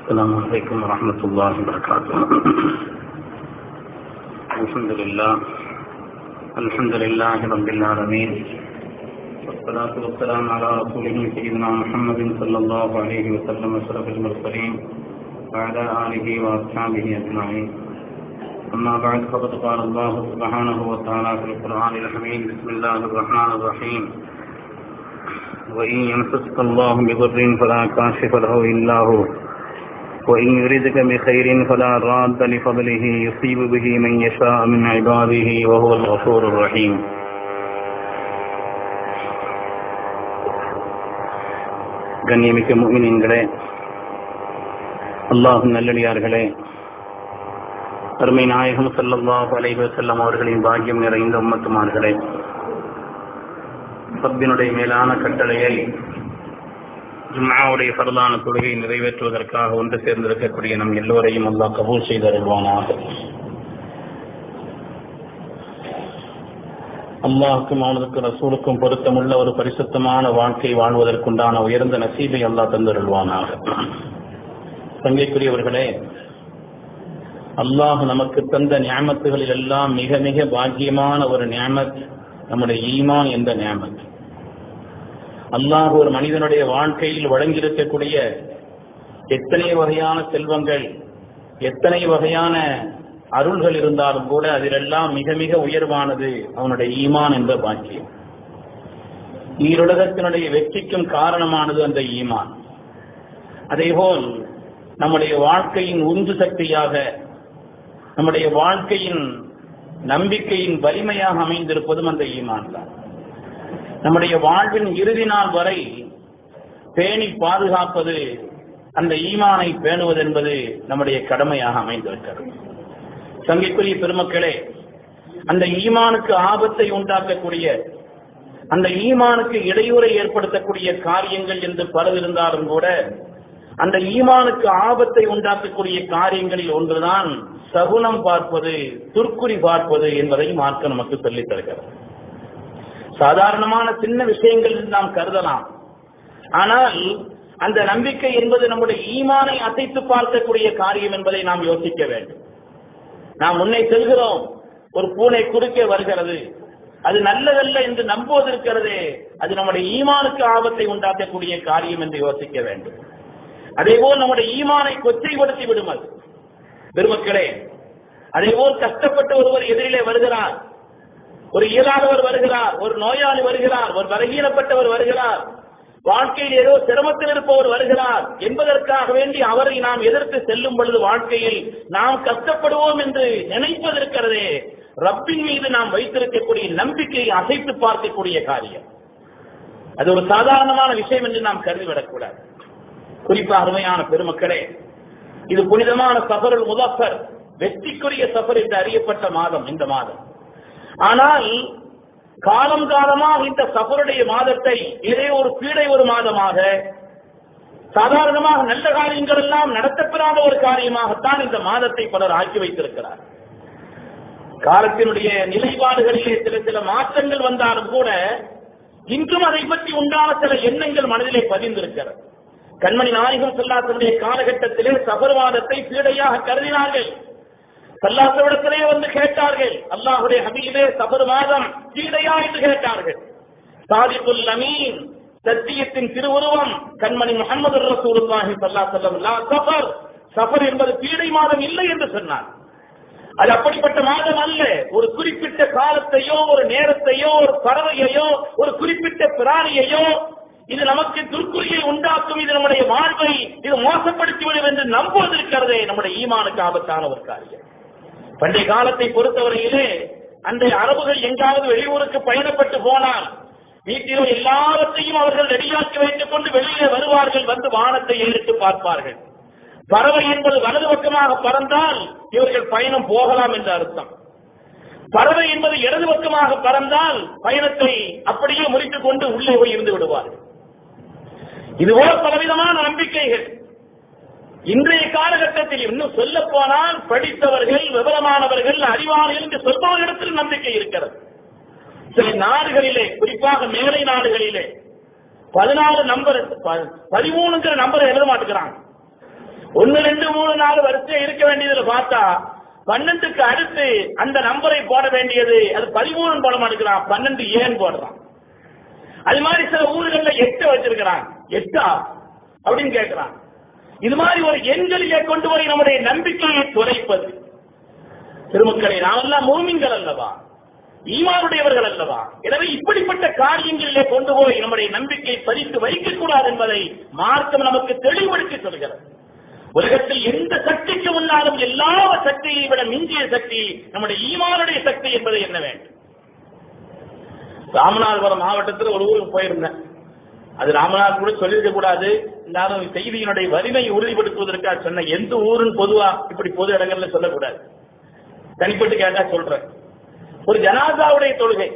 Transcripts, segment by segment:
السلام عليكم ورحمة الله وبركاته الحمد لله الحمد لله رب العالمين والصلاة والسلام على رسوله سيدنا محمد صلى الله عليه وسلم أشرف المرسلين وعلى آله وأصحابه أجمعين أما بعد فقد قال الله سبحانه وتعالى في القرآن الحميد بسم الله الرحمن الرحيم وإن يمسسك الله بضر فلا كاشف له إلا هو وإن يردك بخير فلا راد لفضله يصيب به من يشاء من عباده وهو الغفور الرحيم கண்ணியமிக்க முமினின்களே அல்லாஹும் நல்லடியார்களே அருமை நாயகம் ஸல்லல்லாஹு அலைஹி வஸல்லம் அவர்களின் பாக்கியம் நிறைந்த உம்மத்துமார்களே ரப்பினுடைய மேலான கட்டளையை ஜும்ஆவுடைய ஃபர்லான தொழுகை நிறைவேற்றுவதற்காக ஒன்று சேர்ந்திருக்கக்கூடிய நம் எல்லோரையும் அல்லாஹ் கபூல் செய்தருள்வானாக அல்லாஹுக்கும் அவனுக்கு ரசூலுக்கும் பொருத்தமுள்ள ஒரு பரிசுத்தமான வாழ்க்கை வாழ்வதற்குண்டான உயர்ந்த நசீபை அல்லாஹ் தந்தருள்வானாக சங்கைக்குரியவர்களே அல்லாஹ் நமக்கு தந்த ஞாமத்துகளில் எல்லாம் மிக மிக பாக்கியமான ஒரு ஞாமத் நம்முடைய ஈமான் என்ற ஞாமத் அல்லாஹ் ஒரு மனிதனுடைய வாழ்க்கையில் வழங்கியிருக்கக்கூடிய எத்தனை வகையான செல்வங்கள் எத்தனை வகையான அருள்கள் இருந்தாலும் கூட அதிலெல்லாம் மிக மிக உயர்வானது அவனுடைய ஈமான் என்ற பாக்கியம் ஈருலகத்தினுடைய வெற்றிக்கும் காரணமானது அந்த ஈமான் அதேபோல் நம்முடைய வாழ்க்கையின் உந்து சக்தியாக நம்முடைய வாழ்க்கையின் நம்பிக்கையின் வலிமையாக அமைந்திருப்பதும் அந்த ஈமான் தான் நம்முடைய வாழ்வின் இறுதி நாள் வரை பேணி பாதுகாப்பது அந்த ஈமானை பேணுவது என்பது நம்முடைய கடமையாக அமைந்திருக்கிறது சங்கைக்குரிய பெருமக்களே அந்த ஈமானுக்கு ஆபத்தை உண்டாக்கக்கூடிய அந்த ஈமானுக்கு இடையூறை ஏற்படுத்தக்கூடிய காரியங்கள் என்று பலர் இருந்தாலும் கூட அந்த ஈமானுக்கு ஆபத்தை உண்டாக்கக்கூடிய காரியங்களில் ஒன்றுதான் சகுனம் பார்ப்பது துர்க்குறி பார்ப்பது என்பதை மார்க்க நமக்கு சொல்லித் தருகிறது சாதாரணமான சின்ன விஷயங்கள் நாம் கருதலாம் ஆனால் அந்த நம்பிக்கை என்பது நம்முடைய ஈமானை அசைத்து பார்க்கக்கூடிய காரியம் என்பதை நாம் யோசிக்க வேண்டும் நாம் முன்னே செல்கிறோம் ஒரு பூனை குறுக்கே வருகிறது அது நல்லதல்ல என்று நம்புவது இருக்கிறதே அது நம்முடைய ஈமானுக்கு ஆபத்தை உண்டாக்கக்கூடிய காரியம் என்று யோசிக்க வேண்டும் அதேபோல் நம்முடைய ஈமானை கொச்சைப்படுத்தி விடும் அது பெருமக்களே அதேபோல் கஷ்டப்பட்ட ஒருவர் எதிரிலே வருகிறார் ஒரு இயலாதவர் வருகிறார் ஒரு நோயாளி வருகிறார் ஒரு பலகீனப்பட்டவர் வருகிறார் வாழ்க்கையில் ஏதோ சிரமத்தில் இருப்பவர் வருகிறார் என்பதற்காக வேண்டி அவரை நாம் எதிர்த்து செல்லும் பொழுது வாழ்க்கையில் நாம் கஷ்டப்படுவோம் என்று நினைப்பதற்கிறதே ரப்பின் மீது நாம் வைத்திருக்கக்கூடிய நம்பிக்கையை அசைத்து பார்க்கக்கூடிய காரியம் அது ஒரு சாதாரணமான விஷயம் என்று நாம் கருதிவிடக்கூடாது குறிப்பாக அருமையான பெருமக்களே இது புனிதமான சஃபருல் முதஃபர் வெற்றிக்குரிய சஃபர் என்று அறியப்பட்ட மாதம் இந்த மாதம் ஆனால் காலம் காலமாக இந்த சஃபருடைய மாதத்தை இதே ஒரு பீடை ஒரு மாதமாக சாதாரணமாக நல்ல காரியங்கள் எல்லாம் நடத்தப்பெறாத ஒரு காரியமாகத்தான் இந்த மாதத்தை பலர் ஆக்கி வைத்திருக்கிறார் காலத்தினுடைய நிலைப்பாடுகளிலே சில சில மாற்றங்கள் வந்தாலும் கூட இன்றும் அதை பற்றி உண்டான சில எண்ணங்கள் மனதிலே பதிந்திருக்கிறது கண்மணி நாயகம் செல்லாத்தனுடைய காலகட்டத்திலே சபர்வாதத்தை பீடையாக கருதினார்கள் சல்லாசவிடத்திலே வந்து கேட்டார்கள் அல்லாஹுடைய ஹபீபே சபர் மாதம் கீழையா என்று கேட்டார்கள் சாதிபுல் அமீன் சத்தியத்தின் திருவுருவம் கண்மணி முகமது ரசூலுல்லாஹி சல்லா செல்லம் சஃபர் சஃபர் என்பது பீடை மாதம் இல்லை என்று சொன்னார் அது அப்படிப்பட்ட மாதம் அல்ல ஒரு குறிப்பிட்ட காலத்தையோ ஒரு நேரத்தையோ ஒரு பறவையையோ ஒரு குறிப்பிட்ட பிராணியையோ இது நமக்கு துர்க்குறியை உண்டாக்கும் இது நம்முடைய வாழ்வை இது மோசப்படுத்திவிடும் என்று நம்புவதற்கிறதே நம்முடைய ஈமானுக்கு ஆபத்தான ஒரு காரியம் பண்டைய காலத்தை பொறுத்தவரையிலே அந்த அரபுகள் எங்காவது வெளியூருக்கு பயணப்பட்டு போனால் வீட்டிலும் எல்லாவற்றையும் அவர்கள் ரெடியாக்கி வைத்துக் கொண்டு வெளியே வருவார்கள் வந்து வானத்தை ஏறிட்டு பார்ப்பார்கள் பறவை என்பது வலது பக்கமாக பறந்தால் இவர்கள் பயணம் போகலாம் என்று அர்த்தம் பறவை என்பது இடது பக்கமாக பறந்தால் பயணத்தை அப்படியே முறித்துக் கொண்டு உள்ளே போய் இருந்து விடுவார்கள் இதுபோல பலவிதமான நம்பிக்கைகள் இன்றைய காலகட்டத்தில் இன்னும் சொல்ல போனால் படித்தவர்கள் விவரமானவர்கள் அறிவாளிகள் என்று சொல்பவர்களிடத்தில் நம்பிக்கை இருக்கிறது சில நாடுகளிலே குறிப்பாக மேலை நாடுகளிலே பதினாலு நம்பர் பதிமூணுங்கிற நம்பரை எழுத மாட்டேங்கிறாங்க ஒன்னு ரெண்டு மூணு நாலு வருஷம் இருக்க வேண்டியதுல பார்த்தா பன்னெண்டுக்கு அடுத்து அந்த நம்பரை போட வேண்டியது அது பதிமூணு போட மாட்டேங்கிறான் பன்னெண்டு ஏன் போடுறான் அது மாதிரி சில ஊர்கள்ல எட்டு வச்சிருக்கிறான் எட்டா அப்படின்னு கேட்கிறான் இது மாதிரி ஒரு எண்களிலே கொண்டு போய் நம்முடைய நம்பிக்கையை குறைப்பது திருமக்களை நாமெல்லாம் மூமிங்கள் அல்லவா ஈமானுடையவர்கள் அல்லவா எனவே இப்படிப்பட்ட காரியங்களிலே கொண்டு போய் நம்முடைய நம்பிக்கை பறித்து வைக்கக்கூடாது என்பதை மார்க்கம் நமக்கு தெளிவுபடுத்தி சொல்கிறது உலகத்தில் எந்த சக்திக்கு முன்னாலும் எல்லா சக்தியை விட மிஞ்சிய சக்தி நம்முடைய ஈமானுடைய சக்தி என்பது என்ன வேண்டும் ராமநாதபுரம் மாவட்டத்தில் ஒரு ஊருக்கு போயிருந்தேன் அது ராமநாதன் கூட சொல்லியிருக்க கூடாது இருந்தாலும் செய்தியினுடைய வலிமையை உறுதிப்படுத்துவதற்காக சொன்ன எந்த ஊருன்னு பொதுவா இப்படி பொது இடங்கள்ல சொல்லக்கூடாது தனிப்பட்டு கேட்டா சொல்றேன் ஒரு ஜனாதாவுடைய தொழுகை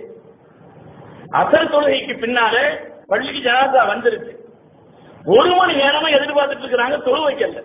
அசல் தொழுகைக்கு பின்னால பள்ளிக்கு ஜனாதா வந்துருச்சு ஒரு மணி நேரமா எதிர்பார்த்துட்டு இருக்கிறாங்க தொழு வைக்கல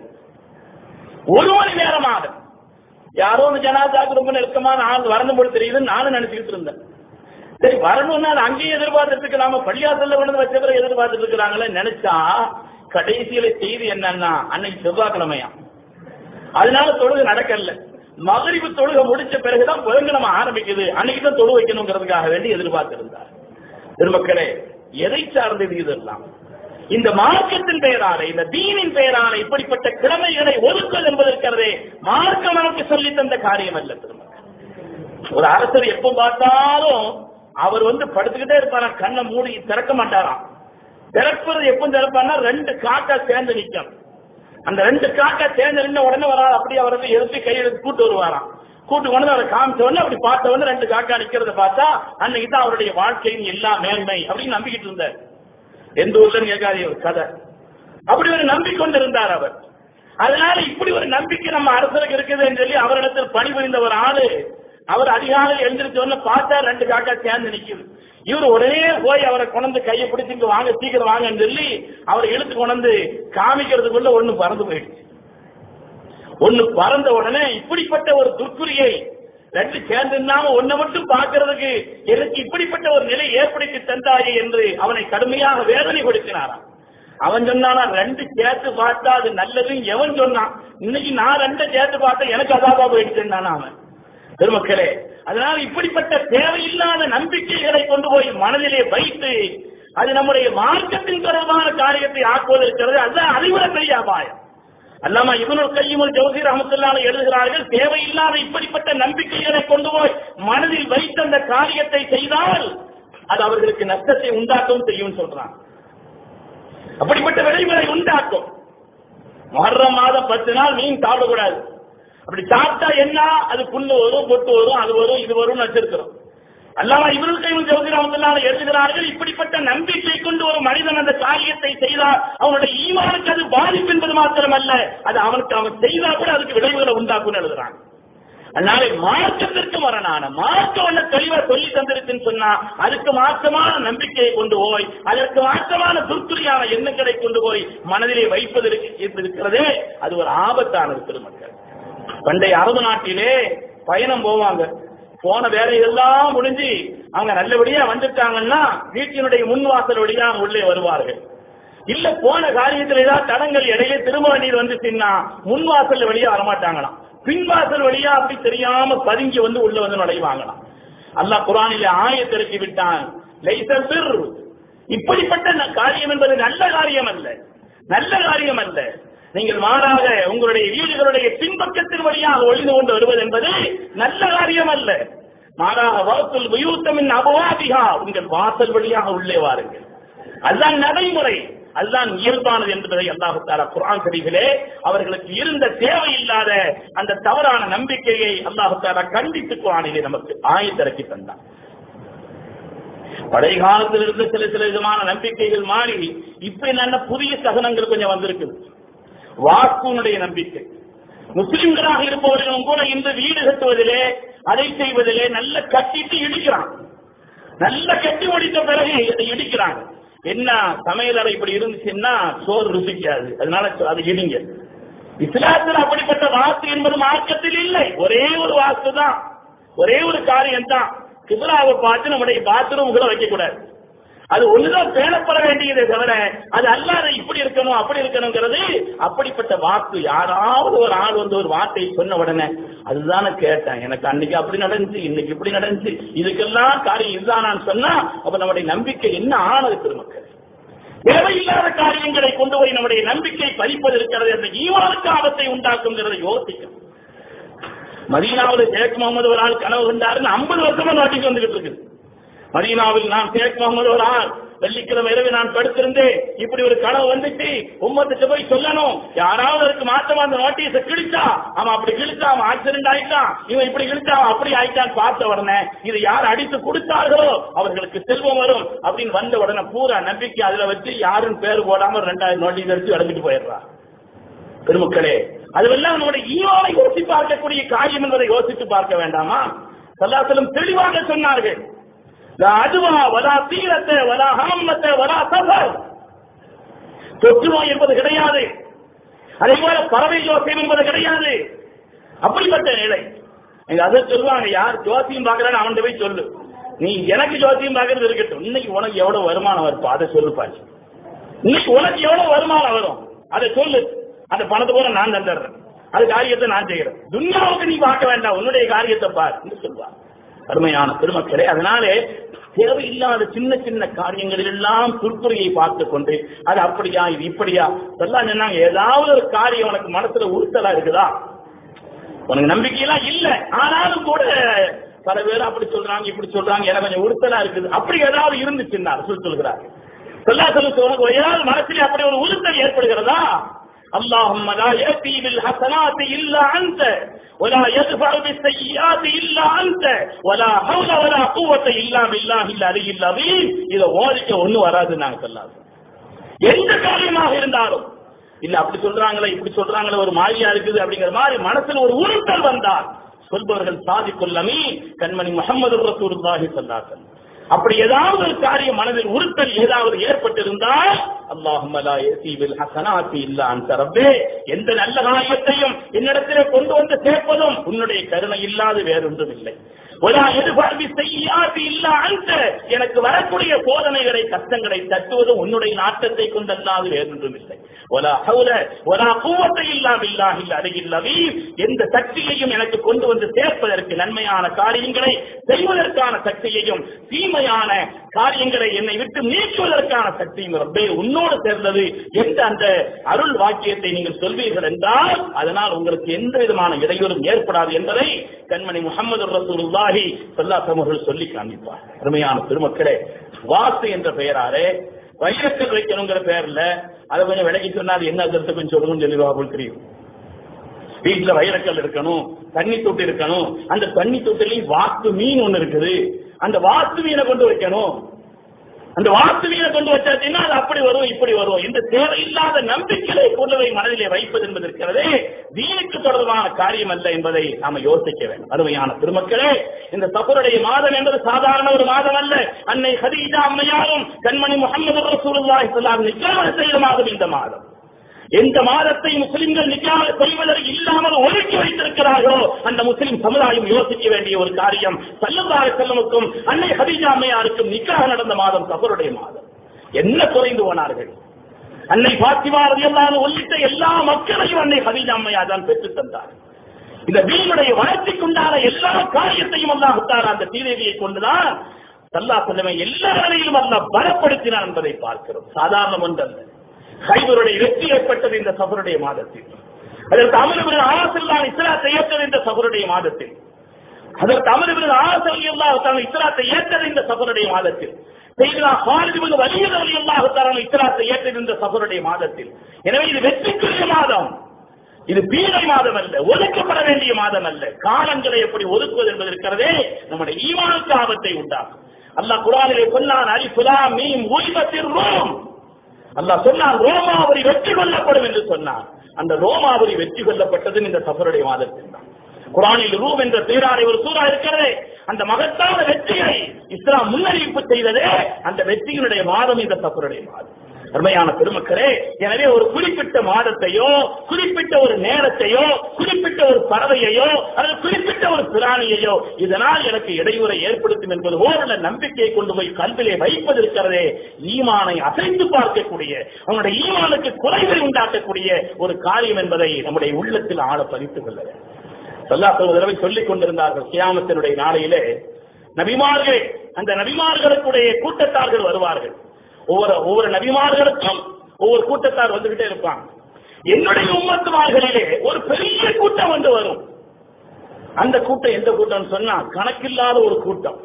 ஒரு மணி நேரமாக யாரோ ஒரு ஜனாதாக்கு ரொம்ப நெருக்கமான ஆள் வரணும் போல தெரியுதுன்னு நானும் நினைச்சுக்கிட்டு இருந்தேன் சரி வரணும்னா அது அங்கேயே எதிர்பார்த்துட்டு இருக்கலாம பள்ளியாசல்ல கொண்டு வச்ச பிறகு எதிர்பார்த்துட்டு இருக்கிறாங்களே நினைச்சா கடைசியில செய்தி என்னன்னா அன்னைக்கு செவ்வாய்க்கிழமையா அதனால தொழுகை நடக்கல மகரிவு தொழுகை முடிச்ச பிறகுதான் புதன்கிழமை ஆரம்பிக்குது அன்னைக்கு தான் தொழு வைக்கணுங்கிறதுக்காக வேண்டி எதிர்பார்த்திருந்தார் பெருமக்களே எதை சார்ந்தது இதெல்லாம் இந்த மார்க்கத்தின் பெயரால இந்த தீனின் பெயரால இப்படிப்பட்ட கிழமைகளை ஒதுக்கல் என்பது இருக்கிறதே மார்க்கம் நமக்கு சொல்லி தந்த காரியம் அல்ல பெருமக்கள் ஒரு அரசர் எப்ப பார்த்தாலும் அவர் வந்து படுத்துக்கிட்டே இருப்பாரா கண்ணை மூடி திறக்க மாட்டாராம் திறப்பது எப்ப திறப்பார்னா ரெண்டு காக்கா சேர்ந்து நிக்கும் அந்த ரெண்டு காக்கா சேர்ந்து நின்ன உடனே வராது அப்படியே அவரை வந்து எடுத்து கையெழுத்து கூட்டு வருவாராம் கூட்டு கொண்டு அவரை காமிச்ச உடனே அப்படி பார்த்த உடனே ரெண்டு காக்கா நிக்கிறத பார்த்தா அன்னைக்கு தான் அவருடைய வாழ்க்கையின் எல்லா மேன்மை அப்படின்னு நம்பிக்கிட்டு இருந்தார் எந்த ஊர்லன்னு கேட்காதீங்க ஒரு கதை அப்படி ஒரு நம்பிக்கொண்டிருந்தார் அவர் அதனால இப்படி ஒரு நம்பிக்கை நம்ம அரசருக்கு இருக்குதுன்னு சொல்லி அவரிடத்தில் பணிபுரிந்த ஒரு ஆளு அவர் அதிகாலை எழுந்திருச்ச உடனே பார்த்தா ரெண்டு காக்கா சேர்ந்து நிக்குது இவர் உடனே போய் அவரை கொண்டு கையை பிடிச்சு இங்க வாங்க சீக்கிரம் வாங்கன்னு சொல்லி அவரை இழுத்து கொண்டு காமிக்கிறதுக்குள்ள ஒண்ணு பறந்து போயிடுச்சு ஒண்ணு பறந்த உடனே இப்படிப்பட்ட ஒரு துர்க்குறியை ரெண்டு சேர்ந்திருந்தாம ஒன்ன மட்டும் பார்க்கிறதுக்கு எனக்கு இப்படிப்பட்ட ஒரு நிலை ஏற்படுத்தி தந்தாயே என்று அவனை கடுமையாக வேதனை கொடுக்கிறாராம் அவன் சொன்னானா ரெண்டு சேர்த்து பார்த்தா அது நல்லதுன்னு எவன் சொன்னான் இன்னைக்கு நான் ரெண்டை சேர்த்து பார்த்தா எனக்கு அதாபா போயிடுச்சுன்னானா அவன் பெருமக்களே அதனால இப்படிப்பட்ட தேவையில்லாத நம்பிக்கைகளை கொண்டு போய் மனதிலே வைத்து அது நம்முடைய மார்க்கத்தின் தொடர்பான காரியத்தை ஆக்குவது இருக்கிறது அதுதான் அதைவிட பெரிய அபாயம் அல்லாமா இவனுள் கையுமல் ஜோசி ரஹமத்துல்லான எழுதுகிறார்கள் தேவையில்லாத இப்படிப்பட்ட நம்பிக்கைகளை கொண்டு போய் மனதில் வைத்து அந்த காரியத்தை செய்தால் அது அவர்களுக்கு நஷ்டத்தை உண்டாக்கவும் செய்யும் சொல்றான் அப்படிப்பட்ட விளைவுகளை உண்டாக்கும் மொஹர்ரம் மாதம் பத்து நாள் மீன் சாப்பிடக்கூடாது அப்படி சாப்பிட்டா என்ன அது புண்ணு வரும் பொட்டு வரும் அது வரும் இது வரும்னு வச்சிருக்கிறோம் அல்லாம இவர்கள் கையில் ஜோதிராமத்தினால எழுதுகிறார்கள் இப்படிப்பட்ட நம்பிக்கை கொண்டு ஒரு மனிதன் அந்த காரியத்தை செய்தால் அவனுடைய ஈமானுக்கு அது பாதிப்பு என்பது மாத்திரமல்ல அது அவனுக்கு அவன் செய்தா கூட அதுக்கு விளைவுகளை உண்டாக்கும் எழுதுறான் அதனால மார்க்கத்திற்கு மரணான மார்க்கம் ஒண்ணு தெளிவா சொல்லி தந்திருக்குன்னு சொன்னா அதுக்கு மாற்றமான நம்பிக்கையை கொண்டு போய் அதற்கு மாற்றமான துர்த்துரியான எண்ணங்களை கொண்டு போய் மனதிலே வைப்பதற்கு இருக்கிறதே அது ஒரு ஆபத்தானது பெருமக்கள் பண்டைய அரபு நாட்டிலே பயணம் போவாங்க போன வேலையெல்லாம் முடிஞ்சு அவங்க நல்லபடியா வந்துட்டாங்கன்னா வீட்டினுடைய முன்வாசல் வழியா உள்ளே வருவார்கள் இல்ல போன காரியத்துல ஏதாவது தடங்கள் இடையே திரும்ப வேண்டியது வந்துச்சுன்னா முன்வாசல் வழியா வரமாட்டாங்களாம் பின்வாசல் வழியா அப்படி தெரியாம பதுங்கி வந்து உள்ள வந்து நுழைவாங்களாம் அல்லாஹ் குரானில ஆயத்திறக்கி விட்டான் லைசல் பிர் இப்படிப்பட்ட ந- காரியம் என்பது நல்ல காரியம் அல்ல நல்ல காரியம் அல்ல நீங்கள் மாறாக உங்களுடைய வீடுகளுடைய பின்பக்கத்தின் வழியாக ஒளிந்து கொண்டு வருவது என்பது நல்ல காரியம் அல்ல மாறாக வகுப்பில் வியூத்தமின் அபவாதிகா உங்கள் வாசல் வழியாக உள்ளே வாருங்கள் அதுதான் நடைமுறை அதுதான் இயல்பானது என்பதை அல்லாஹு தாலா குர்ஆன் ஷரீஃபிலே அவர்களுக்கு இருந்த தேவையில்லாத அந்த தவறான நம்பிக்கையை அல்லாஹு தாலா கண்டித்து குர்ஆனிலே நமக்கு ஆயத்திறக்கி தந்தான் பழைய காலத்தில் இருந்த சில சில விதமான நம்பிக்கைகள் மாறி இப்ப என்னென்ன புதிய சகனங்கள் கொஞ்சம் வந்திருக்குது வாக்குனுடைய நம்பிக்கை முஸ்லிம்களாக இருப்பவர்களும் கூட இன்று வீடு கட்டுவதிலே அதை செய்வதிலே நல்ல கட்டிட்டு இடிக்கிறான் நல்ல கட்டி முடித்த பிறகு அதை இடிக்கிறாங்க என்ன சமையலறை இப்படி இருந்துச்சுன்னா சோறு ருசிக்காது அதனால சொ- அது இடிங்க இஸ்லாத்தில் அப்படிப்பட்ட வாஸ்து என்பது மார்க்கத்தில் இல்லை ஒரே ஒரு வாஸ்து தான் ஒரே ஒரு காரியம் தான் கிபிலாவை பார்த்து நம்முடைய பாத்ரூம்களை வைக்க கூடாது அது ஒண்ணுதான் பேணப்பட வேண்டியதே தவிர அது அல்லாத இப்படி இருக்கணும் அப்படி இருக்கணுங்கிறது அப்படிப்பட்ட வாக்கு யாராவது ஒரு ஆள் வந்து ஒரு வார்த்தையை சொன்ன உடனே அதுதானே கேட்டேன் எனக்கு அன்னைக்கு அப்படி நடந்துச்சு இன்னைக்கு இப்படி நடந்துச்சு இதுக்கெல்லாம் காரியம் இதுதான் நான் சொன்னா அப்ப நம்முடைய நம்பிக்கை என்ன ஆனது பெருமக்கள் தேவையில்லாத காரியங்களை கொண்டு போய் நம்முடைய நம்பிக்கை பறிப்பது இருக்கிறது அந்த ஈவானுக்கு ஆபத்தை உண்டாக்குங்கிறதை யோசிக்கும் மதீனாவில் ஷேக் முகமது ஒரு ஆள் கனவு கண்டாருன்னு ஐம்பது வருஷமா நாட்டுக்கு வந்துகிட்டு இருக்குது மதீனாவில் நான் ஷேக் முகமது ஒரு ஆள் வெள்ளிக்கிழமை இரவு நான் படுத்திருந்தேன் இப்படி ஒரு கனவு வந்துச்சு உம்மத்துக்கு போய் சொல்லணும் யாராவது அதுக்கு மாற்றமா அந்த நோட்டீஸ கிழிச்சா அவன் அப்படி கிழிச்சா அவன் ஆக்சிடென்ட் ஆயிட்டான் இவன் இப்படி கிழிச்சா அவன் அப்படி ஆயிட்டான் பார்த்த உடனே இது யார் அடித்து கொடுத்தார்களோ அவர்களுக்கு செல்வம் வரும் அப்படின்னு வந்த உடனே பூரா நம்பிக்கை அதுல வச்சு யாரும் பேர் போடாம ஒரு ரெண்டாயிரம் நோட்டீஸ் அடிச்சு அடைஞ்சிட்டு போயிடுறான் பெருமக்களே அதுவெல்லாம் நம்முடைய ஈவானை யோசி பார்க்கக்கூடிய காரியம் என்பதை யோசித்து பார்க்க வேண்டாமா சல்லாசலம் தெளிவாக சொன்னார்கள் லா அதுவா வலா தீரத்தை வலா ஹாமத்தை வலா சஃபர் தொற்று நோய் என்பது கிடையாது அதே போல பறவை ஜோசியம் என்பது கிடையாது அப்படிப்பட்ட நிலை நீங்க அதை சொல்லுவாங்க யார் ஜோசியம் பார்க்கறான்னு அவன்கிட்ட போய் சொல்லு நீ எனக்கு ஜோசியம் பார்க்கறது இருக்கட்டும் இன்னைக்கு உனக்கு எவ்வளவு வருமானம் வருப்பா அதை சொல்லுப்பாச்சு இன்னைக்கு உனக்கு எவ்வளவு வருமானம் வரும் அதை சொல்லு அந்த பணத்தை கூட நான் தந்துடுறேன் அது காரியத்தை நான் செய்யறேன் துன்யாவுக்கு நீ பார்க்க வேண்டாம் உன்னுடைய காரியத்தை பார் என்று சொல்வார் அருமையான பெருமக்களே அதனாலே தேவையில்லாத சின்ன சின்ன காரியங்களில் எல்லாம் துர்த்துறையை பார்த்து கொண்டு அது அப்படியா இது இப்படியா எல்லாம் சொன்னாங்க ஏதாவது ஒரு காரியம் உனக்கு மனசுல உறுத்தலா இருக்குதா உனக்கு நம்பிக்கையெல்லாம் இல்ல ஆனாலும் கூட பல பேர் அப்படி சொல்றாங்க இப்படி சொல்றாங்க எனக்கு கொஞ்சம் உறுத்தலா இருக்குது அப்படி ஏதாவது இருந்துச்சுன்னா சொல்லி சொல்கிறார் சொல்லா சொல்லு உனக்கு ஏதாவது மனசுல அப்படி ஒரு உறுத்தல் ஏற்படுகிறதா اللهم لا يأتي بالحسنات إلا أنت ولا يدفع بالسيئات إلا أنت ولا حول ولا قوة إلا بالله العلي العظيم இத ஓதிக்க ஒண்ணு வராது நாங்க சொல்லாது எந்த காரியமாக இருந்தாலும் இல்ல அப்படி சொல்றாங்களே இப்படி சொல்றாங்களே ஒரு மாதிரியா இருக்குது அப்படிங்கிற மாதிரி மனசுல ஒரு உறுத்தல் வந்தால் சொல்பவர்கள் சாதிக்குள்ளமே கண்மணி முகமது ரசூலுல்லாஹி ஸல்லல்லாஹு அப்படி ஏதாவது ஒரு காரியம் மனதில் உறுத்தல் ஏதாவது ஏற்பட்டிருந்தால் அல்லாஹும்ம லா யஸீபில் ஹஸனாத்தி இல்லா அன்த ரப்பே எந்த நல்ல காரியத்தையும் என்னிடத்திலே கொண்டு வந்து சேர்ப்பதும் உன்னுடைய கருணை இல்லாது வேறொன்றும் இல்லை ஒலா எதிர்பார்ப்பி செய்யாது இல்ல அந்த எனக்கு வரக்கூடிய சோதனைகளை கஷ்டங்களை தட்டுவதும் உன்னுடைய நாட்டத்தை கொண்டல்லாது வேறொன்றும் இல்லை ஒலா ஹவுல ஒலா கூவத்தை இல்லாம இல்லாஹில் அருகில்லவி எந்த சக்தியையும் எனக்கு கொண்டு வந்து சேர்ப்பதற்கு நன்மையான காரியங்களை செய்வதற்கான சக்தியையும் தீமையான காரியங்களை என்னை விட்டு நீக்குவதற்கான சக்தியும் ரப்பே உன்னோடு சேர்ந்தது என்ற அந்த அருள் வாக்கியத்தை நீங்கள் சொல்வீர்கள் என்றால் அதனால் உங்களுக்கு எந்த விதமான இடையூறும் ஏற்படாது என்பதை கண்மணி முகமது ரசூலுல்லாஹி ஸல்லல்லாஹு அவர்கள் சொல்லி காண்பிப்பார் அருமையான பெருமக்களே வாஸ்து என்ற பெயராலே வைரத்தில் வைக்கணுங்கிற பெயர்ல அதை கொஞ்சம் விலகி சொன்னா அது என்ன அர்த்தத்தை கொஞ்சம் சொல்லணும்னு தெளிவாக போல் தெரியும் வீட்டுல வைரக்கல் இருக்கணும் தண்ணி தொட்டு இருக்கணும் அந்த தண்ணி தொட்டிலையும் வாஸ்து மீன் ஒண்ணு இருக்குது அந்த வாஸ்து மீனை கொண்டு வைக்கணும் அந்த வாஸ்து மீனை கொண்டு வச்சாச்சுன்னா அது அப்படி வரும் இப்படி வரும் இந்த தேவையில்லாத நம்பிக்கைகளை கொண்டு போய் மனதிலே வைப்பது என்பது இருக்கிறதே தீனுக்கு தொடர்பான காரியம் அல்ல என்பதை நாம யோசிக்க வேண்டும் அருமையான திருமக்களே இந்த சபருடைய மாதம் என்பது சாதாரண ஒரு மாதம் அல்ல அன்னை ஹதீஜா அம்மையாரும் கண்மணி முகமது ரசூலுல்லாஹி ஸல்லல்லாஹு அலைஹி வஸல்லம் செய்த மாதம் இந்த மாதம் எந்த மாதத்தை முஸ்லிம்கள் நிக்காக செய்வதற்கு இல்லாமல் ஒதுக்கி வைத்திருக்கிறார்களோ அந்த முஸ்லிம் சமுதாயம் யோசிக்க வேண்டிய ஒரு காரியம் சல்லல்லாஹு செல்லமுக்கும் அன்னை ஹதீஜா அம்மையாருக்கும் நிக்காக நடந்த மாதம் சபருடைய மாதம் என்ன குறைந்து போனார்கள் அன்னை பாத்திமா ரலியல்லாஹு உள்ளிட்ட எல்லா மக்களையும் அன்னை ஹதீஜா அம்மையா தான் பெற்றுத் தந்தார் இந்த வீணுடைய வளர்ச்சிக்குண்டான எல்லா காரியத்தையும் அல்லாஹ் விட்டார் அந்த சீதேவியை கொண்டுதான் சல்லா செல்லமை எல்லா வேலையிலும் அல்லாஹ் பலப்படுத்தினார் என்பதை பார்க்கிறோம் சாதாரண ஒன்றல்ல ஹைபருடைய வெற்றி ஏற்பட்டது இந்த சபருடைய மாதத்தில் அதற்கு அமர்வின் ஆசிரியர் இஸ்லாத்தை ஏற்றது இந்த சபருடைய மாதத்தில் அதற்கு அமர்வின் ஆசிரியர் இஸ்லாத்தை ஏற்றது இந்த சபருடைய மாதத்தில் செய்தா ஹாலிபுல் வலியது அல்லாஹுத்தாரான இஸ்லாத்தை ஏற்றது இந்த சபருடைய மாதத்தில் எனவே இது வெற்றிக்குரிய மாதம் இது பீடை மாதம் அல்ல ஒதுக்கப்பட வேண்டிய மாதம் அல்ல காலங்களை எப்படி ஒதுக்குவது என்பது இருக்கிறதே நம்முடைய ஈமானுக்கு ஆபத்தை உண்டாகும் அல்லாஹ் குரானிலே சொன்னான் அலி புலா மீம் ஊய்பத்தில் ரோம் அல்லாஹ் சொன்னான் ரோமாபுரி வெற்றி கொள்ளப்படும் என்று சொன்னான் அந்த ரோமாபுரி வெற்றி கொள்ளப்பட்டது இந்த சஃபருடைய மாதத்தில் தான் குரானில் ரூம் என்ற பேராரை ஒரு சூறா இருக்கிறது அந்த மகத்தான வெற்றியை இஸ்லாம் முன்னறிவிப்பு செய்ததே அந்த வெற்றியினுடைய மாதம் இந்த சஃபருடைய மாதம் அருமையான பெருமக்களே எனவே ஒரு குறிப்பிட்ட மாதத்தையோ குறிப்பிட்ட ஒரு நேரத்தையோ குறிப்பிட்ட ஒரு பறவையையோ அல்லது குறிப்பிட்ட ஒரு பிராணியையோ இதனால் எனக்கு இடையூறை ஏற்படுத்தும் என்பது போல நம்பிக்கையை கொண்டு போய் கல்விலே வைப்பது இருக்கிறதே ஈமானை அசைத்து பார்க்கக்கூடிய அவனுடைய ஈமானுக்கு குறைவை உண்டாக்கக்கூடிய ஒரு காரியம் என்பதை நம்முடைய உள்ளத்தில் ஆழ பதித்துக் கொள்ள வேண்டும் சொல்லாத்த ஒரு தடவை சொல்லிக் கொண்டிருந்தார்கள் கியாமத்தினுடைய நாளையிலே நபிமார்கள் அந்த நபிமார்களுக்குடைய கூட்டத்தார்கள் வருவார்கள் ஒவ்வொரு ஒவ்வொரு நபிமார்களுக்கும் ஒவ்வொரு கூட்டத்தார் வந்துகிட்டே இருப்பாங்க என்னுடைய உம்மத்துமார்களிலே ஒரு பெரிய கூட்டம் வந்து வரும் அந்த கூட்டம் எந்த கூட்டம் சொன்னா கணக்கில்லாத ஒரு கூட்டம்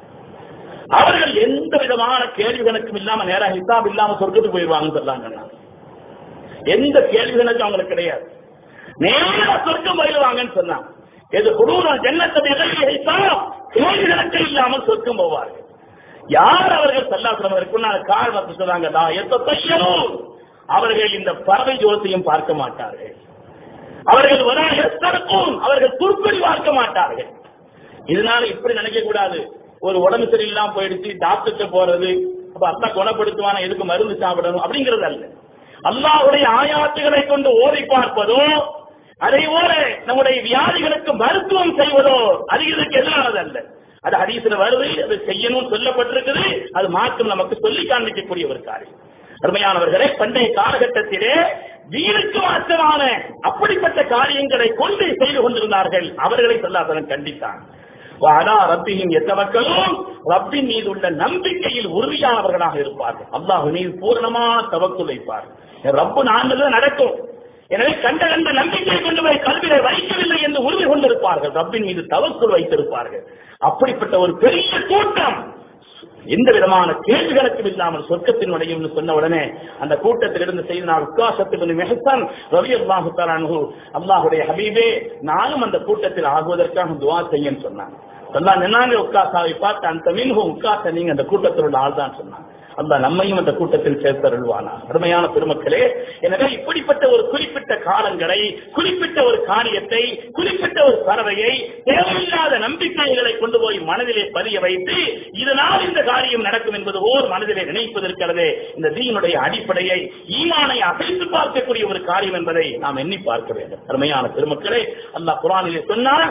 அவர்கள் எந்த விதமான கேள்வி கணக்கும் இல்லாம நேரா ஹிசாப் இல்லாம சொர்க்கத்துக்கு போயிடுவாங்கன்னு சொல்லாங்க எந்த கேள்வி கணக்கும் அவங்களுக்கு கிடையாது நேரா சொர்க்கம் போயிடுவாங்கன்னு சொன்னாங்க எது குருனா ஜன்னத்தை ஹிசாப் கேள்வி கணக்கு இல்லாமல் சொர்க்கம் போவார்கள் யார் அவர்கள் சல்லாசிரம் இருக்குன்னு காரணத்தை சொன்னாங்க நான் எத்த தையலும் அவர்கள் இந்த பறவை ஜோதியும் பார்க்க மாட்டார்கள் அவர்கள் வராகும் அவர்கள் துருப்படி பார்க்க மாட்டார்கள் இதனால இப்படி நினைக்க கூடாது ஒரு உடம்பு சரியில்லாம போயிடுச்சு டாக்டர்கிட்ட போறது அப்ப அல்லா குணப்படுத்துவான எதுக்கு மருந்து சாப்பிடணும் அப்படிங்கிறது அல்ல அல்லாவுடைய ஆயாத்துகளை கொண்டு ஓதி பார்ப்பதோ அதே போல நம்முடைய வியாதிகளுக்கு மருத்துவம் செய்வதோ அது இதுக்கு எதிரானது அல்ல அது ஹதீஸ்ல வருது அது செய்யணும் சொல்லப்பட்டிருக்குது அது மாற்றம் நமக்கு சொல்லி காண்பிக்கக்கூடிய ஒரு காரியம் அருமையானவர்களே பண்டைய காலகட்டத்திலே வீருக்கு மாற்றமான அப்படிப்பட்ட காரியங்களை கொண்டு செய்து கொண்டிருந்தார்கள் அவர்களை சொல்லாதவன் கண்டித்தான் வாடா ரப்பியின் எத்தவர்களும் ரப்பின் மீது உள்ள நம்பிக்கையில் உறுதியானவர்களாக இருப்பார்கள் அல்லாஹ் மீது பூர்ணமான தவக்குள் வைப்பார்கள் ரப்பு நான்கு நடக்கும் எனவே கண்ட கண்ட நம்பிக்கை கொண்டு போய் கல்வியை வைக்கவில்லை என்று உறுதி கொண்டிருப்பார்கள் ரப்பின் மீது தவக்குள் வைத்திருப்பார்கள் அப்படிப்பட்ட ஒரு பெரிய கூட்டம் எந்த விதமான கேள்விகளுக்கும் இல்லாமல் சொர்க்கத்தின் நுழையும் சொன்ன உடனே அந்த கூட்டத்திலிருந்து செய்த நான் உட்காசத்தில் மெஹசான் ரவி அல்லாஹு தரானு அல்லாஹுடைய ஹபீபே நானும் அந்த கூட்டத்தில் ஆகுவதற்காக துவா செய்யன்னு சொன்னாங்க சொன்னா நின்னாங்க உட்காசாவை பார்த்து அந்த மீன்கும் உட்காச நீங்க அந்த கூட்டத்தில் உள்ள ஆள் தான் சொன்னாங்க அந்த நம்மையும் அந்த கூட்டத்தில் சேர்த்தருள்வானா அருமையான பெருமக்களே எனவே இப்படிப்பட்ட ஒரு குறிப்பிட்ட காலங்களை குறிப்பிட்ட ஒரு காரியத்தை குறிப்பிட்ட ஒரு பறவையை தேவையில்லாத நம்பிக்கைகளை கொண்டு போய் மனதிலே பதிய வைத்து இதனால் இந்த காரியம் நடக்கும் என்பது ஓர் மனதிலே நினைப்பதற்கிறதே இந்த தீனுடைய அடிப்படையை ஈமானை அசைத்து பார்க்கக்கூடிய ஒரு காரியம் என்பதை நாம் எண்ணி பார்க்க வேண்டும் அருமையான பெருமக்களே அல்லாஹ் குரானிலே சொன்னார்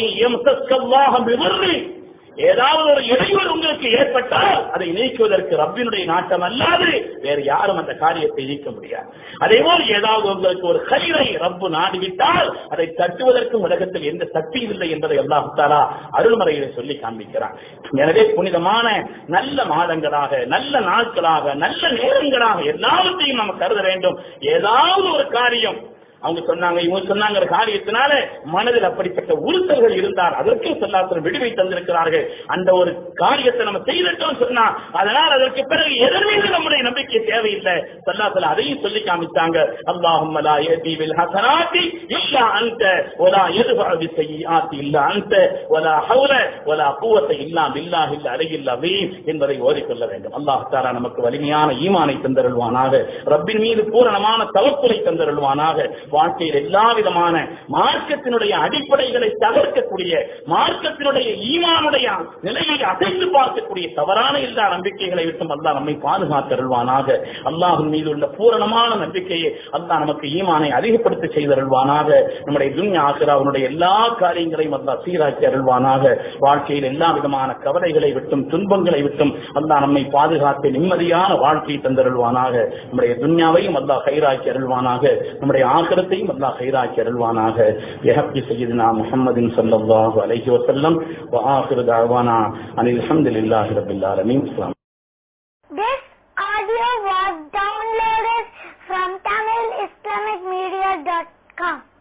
ஏதாவது ஒரு இடையூறு உங்களுக்கு ஏற்பட்டால் அதை நீக்குவதற்கு ரப்பினுடைய நாட்டம் அல்லாது வேறு யாரும் அந்த காரியத்தை நீக்க முடியாது அதே போல் ஏதாவது உங்களுக்கு ஒரு கயிறை ரப்பு நாடிவிட்டால் அதை தட்டுவதற்கும் உலகத்தில் எந்த சக்தியும் இல்லை என்பதை அல்லாஹ் தாலா அருள்மறையில சொல்லி காண்பிக்கிறான் எனவே புனிதமான நல்ல மாதங்களாக நல்ல நாட்களாக நல்ல நேரங்களாக எல்லாவற்றையும் நம்ம கருத வேண்டும் ஏதாவது ஒரு காரியம் அவங்க சொன்னாங்க இவங்க சொன்னாங்க காரியத்தினால மனதில் அப்படிப்பட்ட உறுத்தல்கள் இருந்தால் அதற்கே சொல்லாத்திரம் விடுவை தந்திருக்கிறார்கள் அந்த ஒரு காரியத்தை நம்ம செய்திட்டோம் சொன்னா அதனால் அதற்கு பிறகு எதன் மீது நம்முடைய நம்பிக்கை தேவையில்லை சொல்லாத்தல அதையும் சொல்லி காமிச்சாங்க அல்லாஹும் ஹசனாத்தி இல்லா அந்த ஒலா எதுபாவி செய்யாத்தி இல்ல அந்த ஒலா ஹவுல ஒலா பூவத்தை இல்லா பில்லாஹ் இல்ல அருகில் அவீம் என்பதை ஓதிக்கொள்ள வேண்டும் அல்லாஹ் தாரா நமக்கு வலிமையான ஈமானை தந்தருள்வானாக ரப்பின் மீது பூரணமான தவக்குலை தந்தருள்வானாக வாழ்க்கையில் எல்லா விதமான மார்க்கத்தினுடைய அடிப்படைகளை தகர்க்கக்கூடிய மார்க்கத்தினுடைய ஈமானுடைய நிலையை அசைத்து பார்க்கக்கூடிய தவறான எல்லா நம்பிக்கைகளை விட்டும் அல்லாஹ் நம்மை பாதுகாத்தருள்வானாக அல்லாஹின் மீது உள்ள பூரணமான நம்பிக்கையை அல்லாஹ் நமக்கு ஈமானை அதிகப்படுத்த செய்தருள்வானாக நம்முடைய துன்யா ஆசிராவனுடைய எல்லா காரியங்களையும் அல்லாஹ் சீராக்கி அருள்வானாக வாழ்க்கையில் எல்லா விதமான கவலைகளை விட்டும் துன்பங்களை விட்டும் அல்லாஹ் நம்மை பாதுகாத்து நிம்மதியான வாழ்க்கையை தந்தருள்வானாக நம்முடைய துன்யாவையும் அல்லாஹ் கைராக்கி அருள்வானாக நம்முடைய ஆசிரத்தையும் அல்லாஹ் கைராக்கி அருள்வானாக யஹப்பி சையதுனா முஹம்மதின் ஸல்லல்லாஹு அலைஹி வஸல்லம் வ ஆகிரு தஅவானா அனில் ஹம்துலில்லாஹி ரப்பில் ஆலமீன் அஸ்ஸலாமு This audio was downloaded from TamilIslamicMedia.com.